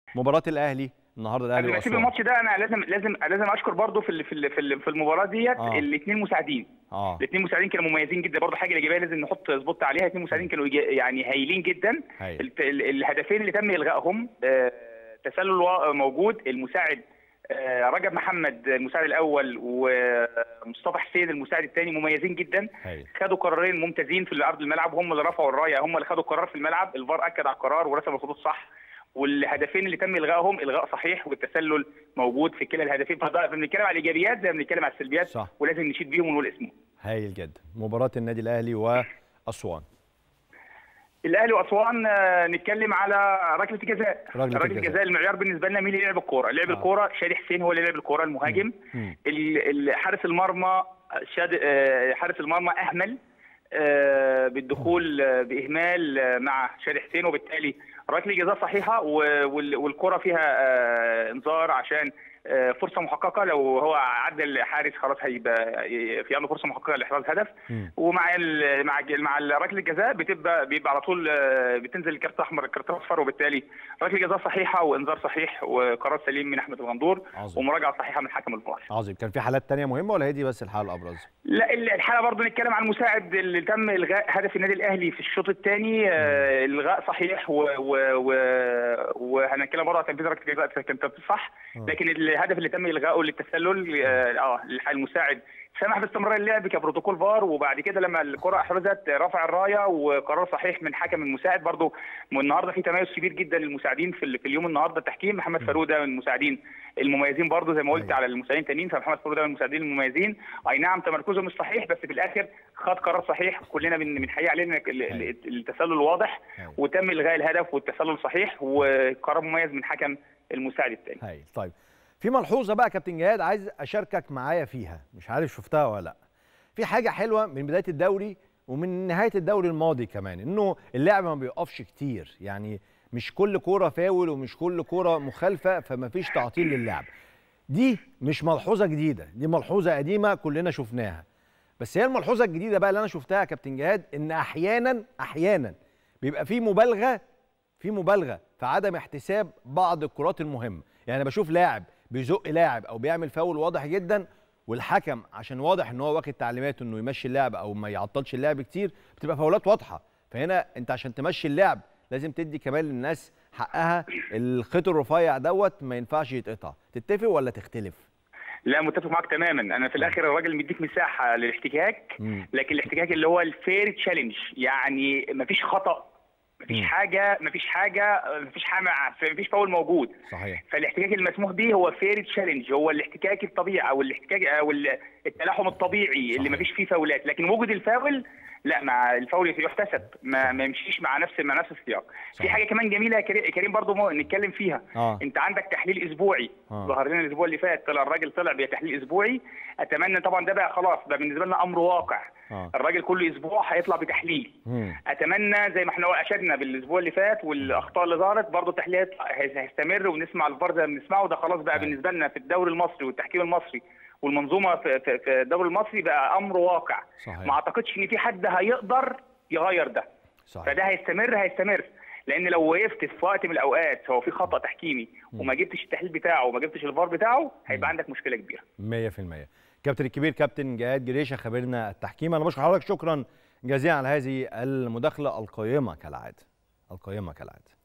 مباراه الاهلي النهارده الاهلي قبل ما اسيب واسوان الماتش ده انا لازم لازم لازم اشكر برضو في ال- في ال- في ال- في المباراه ديت آه. الاثنين مساعدين اه الاثنين مساعدين كانوا مميزين جدا برضو حاجه ايجابيه لازم نحط سبوت عليها الاثنين مساعدين كانوا إيجا- يعني هايلين جدا هايل. الت- ال- الهدفين اللي تم الغائهم آه، تسلل وا- موجود المساعد آه، رجب محمد المساعد الاول ومصطفى حسين المساعد الثاني مميزين جدا هايل خدوا قرارين ممتازين في ارض الملعب هم اللي رفعوا الرايه هم اللي خدوا القرار في الملعب الفار اكد على القرار ورسم الخطوط صح والهدفين اللي تم الغائهم الغاء صحيح والتسلل موجود في كلا الهدفين فده- بنتكلم على الايجابيات زي ما بنتكلم على السلبيات صح. ولازم نشيد بيهم ونقول اسمه هايل جدا مباراه النادي الاهلي واسوان الاهلي واسوان آه، نتكلم على ركله الجزاء ركلة ركله الجزاء. الجزاء المعيار بالنسبه لنا مين اللي لعب الكوره لعب آه. الكوره شادي حسين هو اللي لعب الكوره المهاجم مم. ال- ال- حارس المرمى شاد آه، حارس المرمى اهمل آه، بالدخول آه، باهمال آه، مع شادي حسين وبالتالي ركله جزاء صحيحه و- وال- والكره فيها آه، انذار عشان آه، فرصه محققه لو هو عدى الحارس خلاص هيبقى ي- في عنده فرصه محققه لاحراز هدف مم. ومع ال مع ال- مع ركله الجزاء بتبقى بيبقى على طول آه، بتنزل الكارت الاحمر الكارت الاصفر وبالتالي ركله جزاء صحيحه وانذار صحيح وقرار سليم من احمد الغندور عظيم. ومراجعه صحيحه من حكم الفار عظيم كان في حالات تانية مهمه ولا هي دي بس الحاله الابرز لا ال- الحاله برضه نتكلم عن المساعد اللي تم الغاء هدف النادي الاهلي في الشوط الثاني آه الغاء صحيح و- و- و- وهنتكلم برضه عن تنفيذ ركله الجزاء كان تنفيذ صح آه. لكن الهدف اللي تم الغائه للتسلل اه آه، المساعد سمح باستمرار اللعب كبروتوكول فار وبعد كده لما الكره احرزت رفع الرايه وقرار صحيح من حكم المساعد برضه النهارده في تميز كبير جدا للمساعدين في, ال- في اليوم النهارده التحكيم محمد فاروق ده من المساعدين المميزين برضه زي ما قلت أيوة. على المساعدين التانيين فمحمد فاروق ده من المساعدين المميزين اي نعم تمركزه مش صحيح بس في الاخر خد قرار صحيح كلنا بن- بنحيي عليه إن ال- ال- أيوة. التسلل واضح أيوة. وتم الغاء الهدف والتسلل صحيح وقرار مميز من حكم المساعد الثاني هايل طيب في ملحوظه بقى يا كابتن جهاد عايز اشاركك معايا فيها مش عارف شفتها ولا لا في حاجه حلوه من بدايه الدوري ومن نهايه الدوري الماضي كمان انه اللعب ما بيقفش كتير يعني مش كل كوره فاول ومش كل كوره مخالفه فما فيش تعطيل للعب دي مش ملحوظه جديده دي ملحوظه قديمه كلنا شفناها بس هي الملحوظه الجديده بقى اللي انا شفتها يا كابتن جهاد ان احيانا احيانا بيبقى في مبالغه في مبالغه في عدم احتساب بعض الكرات المهمه يعني بشوف لاعب بيزق لاعب او بيعمل فاول واضح جدا والحكم عشان واضح ان هو واخد تعليماته انه يمشي اللعب او ما يعطلش اللعب كتير بتبقى فاولات واضحه فهنا انت عشان تمشي اللعب لازم تدي كمان للناس حقها الخيط الرفيع دوت ما ينفعش يتقطع تتفق ولا تختلف لا متفق معاك تماما انا في الاخر الراجل مديك مساحه للاحتكاك مم. لكن الاحتكاك اللي هو الفير تشالنج يعني مفيش خطا مفيش مم. حاجه مفيش حاجه مفيش حاجه مفيش فاول موجود صحيح فالاحتكاك المسموح به هو فير تشالنج هو الاحتكاك الطبيعي او الاحتكاك او ال- التلاحم الطبيعي اللي صحيح. مفيش فيه فاولات لكن وجود الفاول لا مع الفاول يحتسب ما, ما يمشيش مع نفس مع نفس السياق في صحيح. حاجه كمان جميله يا كريم- كريم برضو مو- نتكلم فيها اه انت عندك تحليل اسبوعي آه. ظهر لنا الاسبوع اللي فات طلع الراجل طلع بتحليل اسبوعي اتمنى طبعا ده بقى خلاص بقى بالنسبه لنا امر واقع اه الراجل كل اسبوع هيطلع بتحليل مم. اتمنى زي ما احنا اشدنا بالاسبوع اللي فات والاخطاء اللي ظهرت برضه التحليل هيطلع- هي- هيستمر ونسمع الفار زي ما بنسمعه ده خلاص بقى أيوة. بالنسبه لنا في الدوري المصري والتحكيم المصري والمنظومه في, في, في الدوري المصري بقى امر واقع صحيح. ما اعتقدش ان في حد هيقدر يغير ده صحيح فده هيستمر هيستمر لان لو وقفت في وقت من الاوقات هو في خطا تحكيمي وما جبتش التحليل بتاعه وما جبتش الفار بتاعه هيبقى عندك مشكله كبيره 100% كابتن الكبير كابتن جهاد جريشه خبرنا التحكيم انا بشكر حضرتك شكرا جزيلا على هذه المداخله القيمه كالعاده القيمه كالعاده